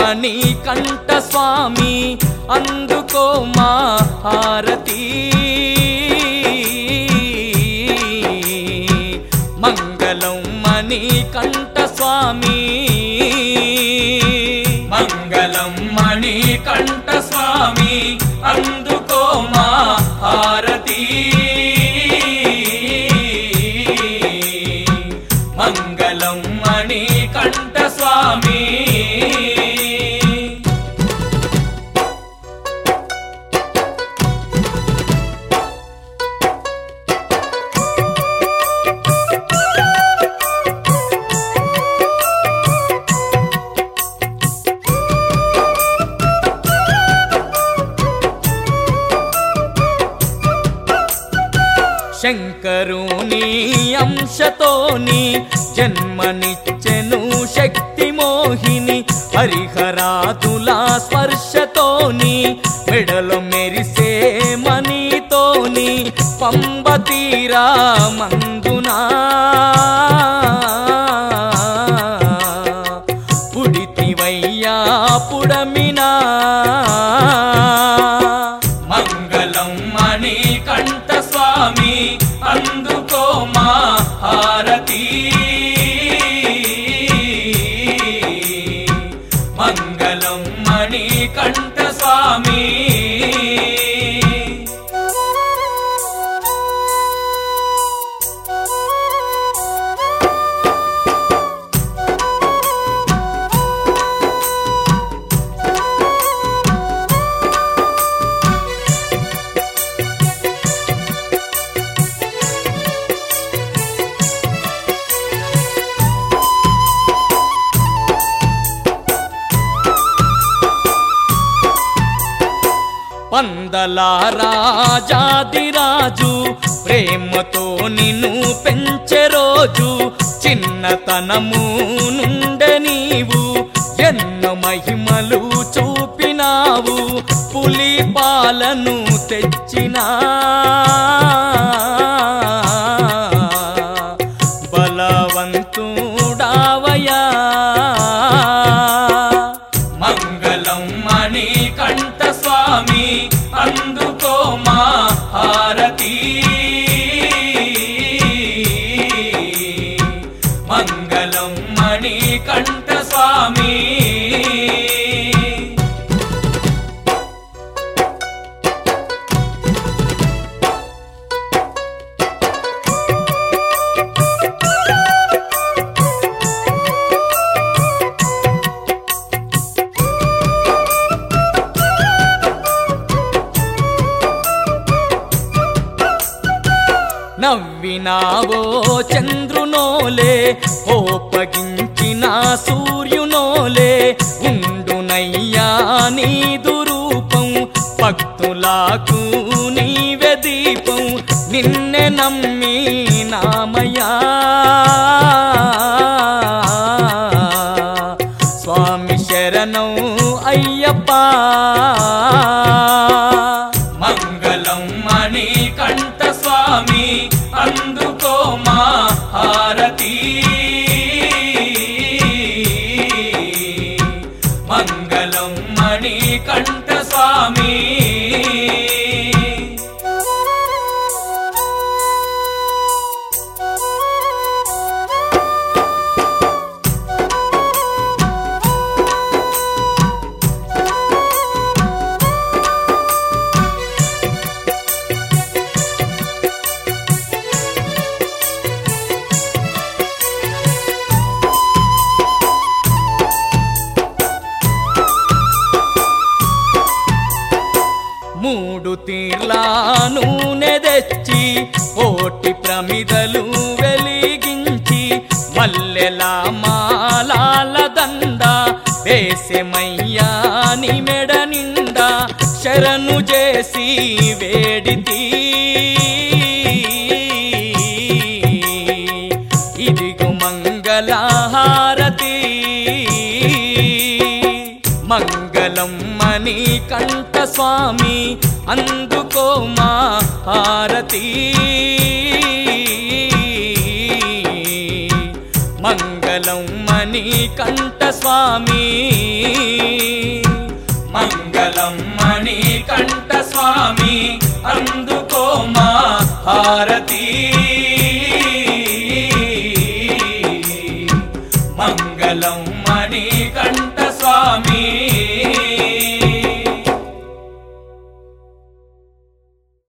మణి కంఠ స్వామి అందుకో మా హారతి మంగళం మణి కంఠ స్వామి మంగళం మణి కంఠ స్వామి అందుకో మా హారతి మంగళం మణి కంఠ స్వామి శంకరుని అంశతోని జన్మనిచ్చెను శక్తి మోహిని హరిహరాదుల స్పర్శతోని మెడలో మెరిసే మణితోని పంబ తీరా మందునా పుడితివయ్యా పుడమినా మంగళం మణి కంఠ స్వామి అందుకో మా హారతి మంగళం మణి కంఠ స్వామి పందల రాజాదిరాజు ప్రేమతో నిన్ను పెంచే రోజు చిన్నతనము నుండే నీవు ఎన్నో మహిమలు చూపినావు పులి పాలను తెచ్చినా బలవంతుడావయా మంగళం మణి కంఠ స్వామి అందుకో మా హారతి మంగళం మణి కంఠ స్వామి నవ్వినావో చంద్రునోలే కోపగించిన సూర్యునోలే ఉండునయ్యా నీదు రూపం భక్తులకు నీవే దీపం నిన్నే నమ్మి నామయా స్వామి శరణం అయ్యప్ప మంగళం మణి కంఠ స్వామి అందుకో మా హారతి మంగళం మణి కంఠ స్వామి మూడు తీర్ల నూనె తెచ్చి కోటి ప్రమిదలు వెలిగించి మల్లెల మాలాల దండ వేసెమయ్యా నీ మెడ నిండా శరణు చేసి వేడితి ఇదిగు మంగళహారతి మంగళం మణి కంఠ స్వామి అందుకో మా హారతి మంగళ మంగళం మణి కంఠ స్వామి మంగళం మణి కంఠ స్వామి అందుకో మా హారతి మంగళం